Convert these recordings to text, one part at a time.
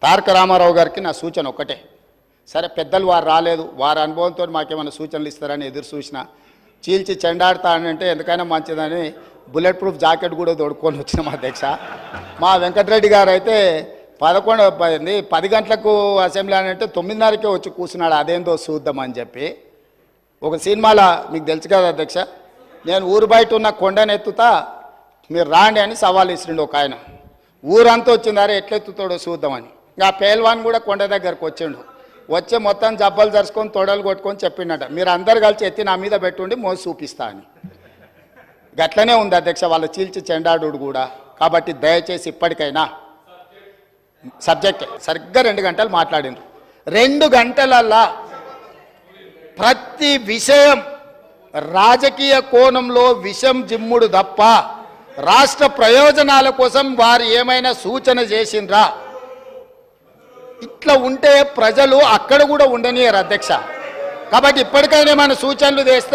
తారక రామారావు గారికి నా సూచన ఒక్కటే సరే పెద్దలు వారు రాలేదు వారి అనుభవంతో మాకేమైనా సూచనలు ఇస్తారని ఎదురు చూసిన చీల్చి చెండాడుతా అని అంటే ఎందుకైనా మంచిదని బుల్లెట్ ప్రూఫ్ జాకెట్ కూడా తొడుక్కొని వచ్చినాం అధ్యక్ష మా వెంకటరెడ్డి గారు అయితే పదకొండు పది పది గంటలకు అసెంబ్లీ అని అంటే తొమ్మిదిన్నరకే వచ్చి కూర్చున్నాడు అదేందో చూద్దామని చెప్పి ఒక సినిమాలో మీకు తెలుసు కదా అధ్యక్ష నేను ఊరు బయట ఉన్న కొండను ఎత్తుతా మీరు రాండి అని సవాల్ ఇస్తుండే ఒక ఆయన ఊరంతా వచ్చిందారే ఎట్లెత్తుతాడో చూద్దామని ఇంకా ఆ పేల్వాన్ కూడా కొండ దగ్గరకు వచ్చిండు వచ్చి మొత్తం జబ్బలు జరుచుకొని తొడలు కొట్టుకొని చెప్పిండట మీరు అందరు కలిసి ఎత్తి నా మీద పెట్టుండి మోసి చూపిస్తా అని గట్లనే ఉంది అధ్యక్ష వాళ్ళ చీల్చి చెండాడు కూడా కాబట్టి దయచేసి ఇప్పటికైనా సబ్జెక్ట్ సరిగ్గా రెండు గంటలు మాట్లాడిండ్రు రెండు గంటలల్లా ప్రతి విషయం రాజకీయ కోణంలో విషం జిమ్ముడు తప్ప రాష్ట్ర ప్రయోజనాల కోసం వారు ఏమైనా సూచన చేసిండ్రా ఇట్లా ఉంటే ప్రజలు అక్కడ కూడా ఉండనియరు అధ్యక్ష కాబట్టి ఇప్పటికైనా మన సూచనలు చేస్తే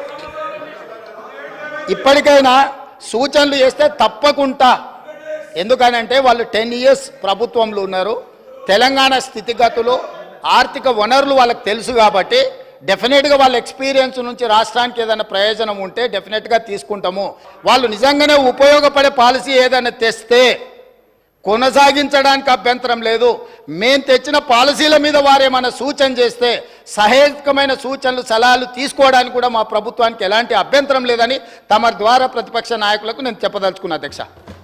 ఇప్పటికైనా సూచనలు చేస్తే తప్పకుండా ఎందుకనంటే వాళ్ళు టెన్ ఇయర్స్ ప్రభుత్వంలో ఉన్నారు తెలంగాణ స్థితిగతులు ఆర్థిక వనరులు వాళ్ళకి తెలుసు కాబట్టి డెఫినెట్గా వాళ్ళ ఎక్స్పీరియన్స్ నుంచి రాష్ట్రానికి ఏదైనా ప్రయోజనం ఉంటే డెఫినెట్గా తీసుకుంటాము వాళ్ళు నిజంగానే ఉపయోగపడే పాలసీ ఏదైనా తెస్తే కొనసాగించడానికి అభ్యంతరం లేదు మేము తెచ్చిన పాలసీల మీద వారేమైనా సూచన చేస్తే సహేతుకమైన సూచనలు సలహాలు తీసుకోవడానికి కూడా మా ప్రభుత్వానికి ఎలాంటి అభ్యంతరం లేదని తమ ద్వారా ప్రతిపక్ష నాయకులకు నేను చెప్పదలుచుకున్నా అధ్యక్ష